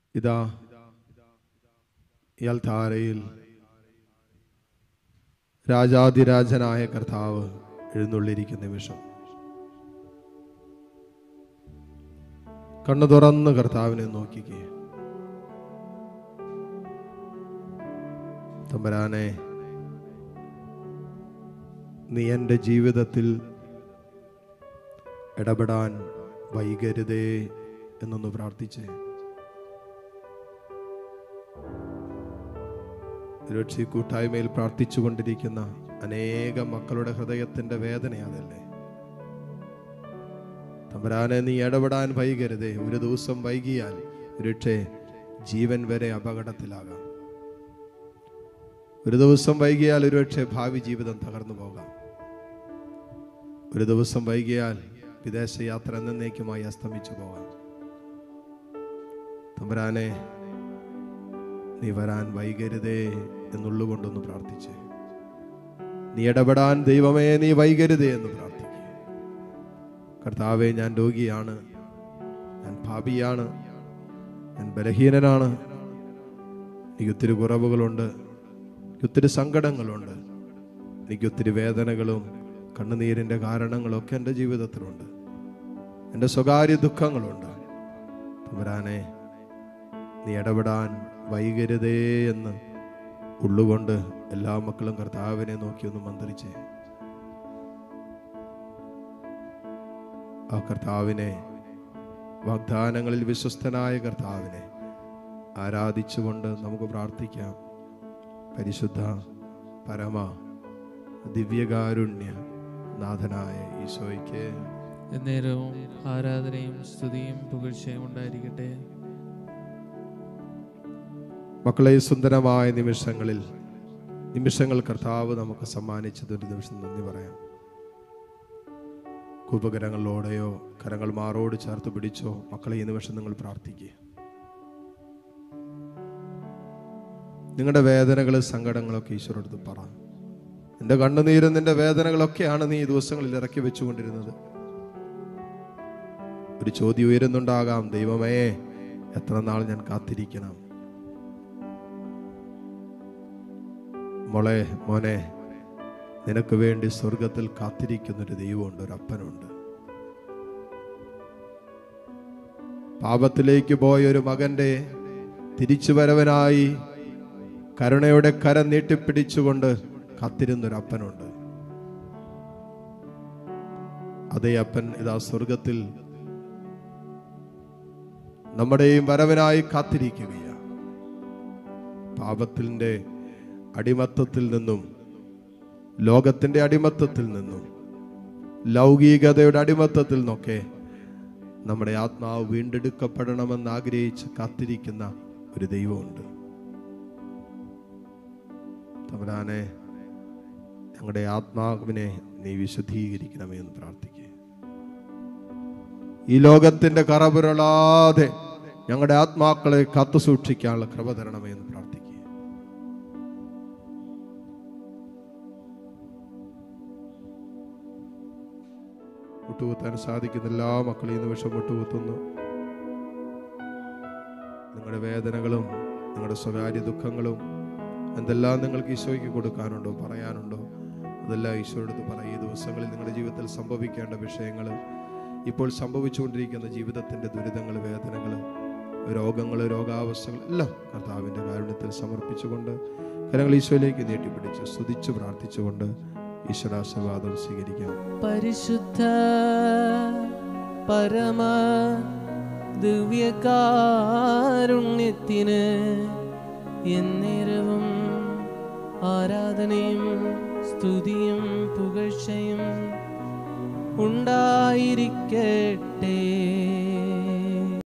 ഇതാ ഇയാൾ താരയിൽ രാജാതിരാജനായ കർത്താവ് എഴുന്നള്ളിരിക്കുന്ന നിമിഷം കണ്ണു തുറന്ന് കർത്താവിനെ നോക്കിക്കേ തമ്പരാനെ നീ എൻ്റെ ജീവിതത്തിൽ ഇടപെടാൻ വൈകരുതേ എന്നൊന്ന് പ്രാർത്ഥിച്ചേ രക്ഷി കൂട്ടായ്മയിൽ പ്രാർത്ഥിച്ചുകൊണ്ടിരിക്കുന്ന അനേകം മക്കളുടെ ഹൃദയത്തിന്റെ വേദന അതല്ലേ തമ്പരാനെ നീ ഇടപെടാൻ വൈകരുതേ ഒരു ദിവസം വൈകിയാൽ ഒരുക്ഷേ ജീവൻ വരെ അപകടത്തിലാകാം ഒരു ദിവസം വൈകിയാൽ ഒരുപക്ഷെ ഭാവി ജീവിതം തകർന്നു പോകാം ഒരു ദിവസം വൈകിയാൽ വിദേശ യാത്ര എന്നേക്കുമായി അസ്തമിച്ചു പോകാം തമ്പരാനെ നീ വരാൻ വൈകരുതേ എന്നുള്ളുകൊണ്ടൊന്ന് പ്രാർത്ഥിച്ചേ നീ ഇടപെടാൻ ദൈവമേ നീ വൈകരുതേ എന്ന് പ്രാർത്ഥിക്കുക കർത്താവെ ഞാൻ രോഗിയാണ് ഞാൻ പാപിയാണ് ഞാൻ ബലഹീനനാണ് എനിക്ക് ഒത്തിരി കുറവുകളുണ്ട് എനിക്ക് ഒത്തിരി സങ്കടങ്ങളുണ്ട് എനിക്ക് ഒത്തിരി വേദനകളും കണ്ണുനീരിൻ്റെ കാരണങ്ങളൊക്കെ എൻ്റെ ജീവിതത്തിലുണ്ട് എൻ്റെ സ്വകാര്യ ദുഃഖങ്ങളുണ്ട് തമ്പുരാനെ നീ ഇടപെടാൻ വൈകരുതേ എന്ന് ഉള്ളുകൊണ്ട് എല്ലാ മക്കളും കർത്താവിനെ നോക്കി ഒന്ന് മന്ത്രിച്ചേ ആ കർത്താവിനെ വാഗ്ദാനങ്ങളിൽ വിശ്വസ്തനായ കർത്താവിനെ ആരാധിച്ചുകൊണ്ട് നമുക്ക് പ്രാർത്ഥിക്കാം പരിശുദ്ധ പരമ ദിവ്യകാരുണ്യ നാഥനായ ഈശോയ്ക്ക് എന്നേരവും ആരാധനയും സ്തുതിയും പുകഴ്ചയും ഉണ്ടായിരിക്കട്ടെ മക്കളെ ഈ സുന്ദരമായ നിമിഷങ്ങളിൽ നിമിഷങ്ങൾ കർത്താവ് നമുക്ക് സമ്മാനിച്ചത് ഒരു നിമിഷം നന്ദി പറയാം കൂപകരങ്ങളിലൂടെയോ കരങ്ങൾ മാറോട് ചേർത്ത് പിടിച്ചോ മക്കളെ ഈ നിമിഷം നിങ്ങൾ പ്രാർത്ഥിക്കുക നിങ്ങളുടെ വേദനകൾ സങ്കടങ്ങളൊക്കെ ഈശ്വരടുത്ത് പറ നിന്റെ കണ്ണുനീരും നിന്റെ വേദനകളൊക്കെയാണ് നീ ഈ ദിവസങ്ങളിൽ ഇറക്കി വെച്ചുകൊണ്ടിരുന്നത് ഒരു ചോദ്യം ഉയരുന്നുണ്ടാകാം ദൈവമേ എത്ര നാൾ ഞാൻ കാത്തിരിക്കണം മോളെ മോനെ നിനക്ക് വേണ്ടി സ്വർഗത്തിൽ കാത്തിരിക്കുന്നൊരു ദൈവമുണ്ട് ഒരു അപ്പനുണ്ട് പാപത്തിലേക്ക് പോയ ഒരു മകന്റെ തിരിച്ചുവരവനായി കരുണയുടെ കരം നീട്ടിപ്പിടിച്ചുകൊണ്ട് കാത്തിരുന്നൊരു അപ്പനുണ്ട് അതേ അപ്പൻ ഇതാ സ്വർഗത്തിൽ നമ്മുടെയും വരവനായി കാത്തിരിക്കുകയാണ് പാപത്തിന്റെ അടിമത്തത്തിൽ നിന്നും ലോകത്തിന്റെ അടിമത്തത്തിൽ നിന്നും ലൗകികതയുടെ അടിമത്തത്തിൽ നിന്നൊക്കെ നമ്മുടെ ആത്മാവ് വീണ്ടെടുക്കപ്പെടണമെന്ന് ആഗ്രഹിച്ച് കാത്തിരിക്കുന്ന ഒരു ദൈവമുണ്ട് തമ്പുരാനെ ഞങ്ങളുടെ ആത്മാവിനെ നീ വിശുദ്ധീകരിക്കണമേ എന്ന് പ്രാർത്ഥിക്കുക ഈ ലോകത്തിന്റെ കറപുരളാതെ ഞങ്ങളുടെ ആത്മാക്കളെ കാത്തു സൂക്ഷിക്കാനുള്ള കൃപ തരണമേ എന്ന് പ്രാർത്ഥിക്കുക മുട്ടുകുത്താൻ സാധിക്കുന്ന എല്ലാ മക്കളെയും ഈ നിമിഷം മുട്ടുകുത്തുന്നു നിങ്ങളുടെ വേദനകളും നിങ്ങളുടെ സ്വകാര്യ ദുഃഖങ്ങളും എന്തെല്ലാം നിങ്ങൾക്ക് ഈശോയ്ക്ക് കൊടുക്കാനുണ്ടോ പറയാനുണ്ടോ അതെല്ലാം ഈശോയോട് പറയും ഈ ദിവസങ്ങളിൽ നിങ്ങളുടെ ജീവിതത്തിൽ സംഭവിക്കേണ്ട വിഷയങ്ങൾ ഇപ്പോൾ സംഭവിച്ചുകൊണ്ടിരിക്കുന്ന ജീവിതത്തിൻ്റെ ദുരിതങ്ങൾ വേദനകൾ രോഗങ്ങൾ രോഗാവസ്ഥകൾ എല്ലാം കർത്താവിൻ്റെ കാരുണ്യത്തിൽ സമർപ്പിച്ചുകൊണ്ട് കരങ്ങൾ ഈശോയിലേക്ക് നീട്ടിപ്പിടിച്ച് സ്തുതിച്ച് പ്രാർത്ഥിച്ചുകൊണ്ട് ഈശ്വരാശീർവാദം സ്വീകരിക്കാം പരിശുദ്ധ പരമ ദിവ്യകാരുണ്യത്തിന് എന്നേരവും ആരാധനയും സ്തുതിയും പുകഴ്ചയും ഉണ്ടായിരിക്കട്ടെ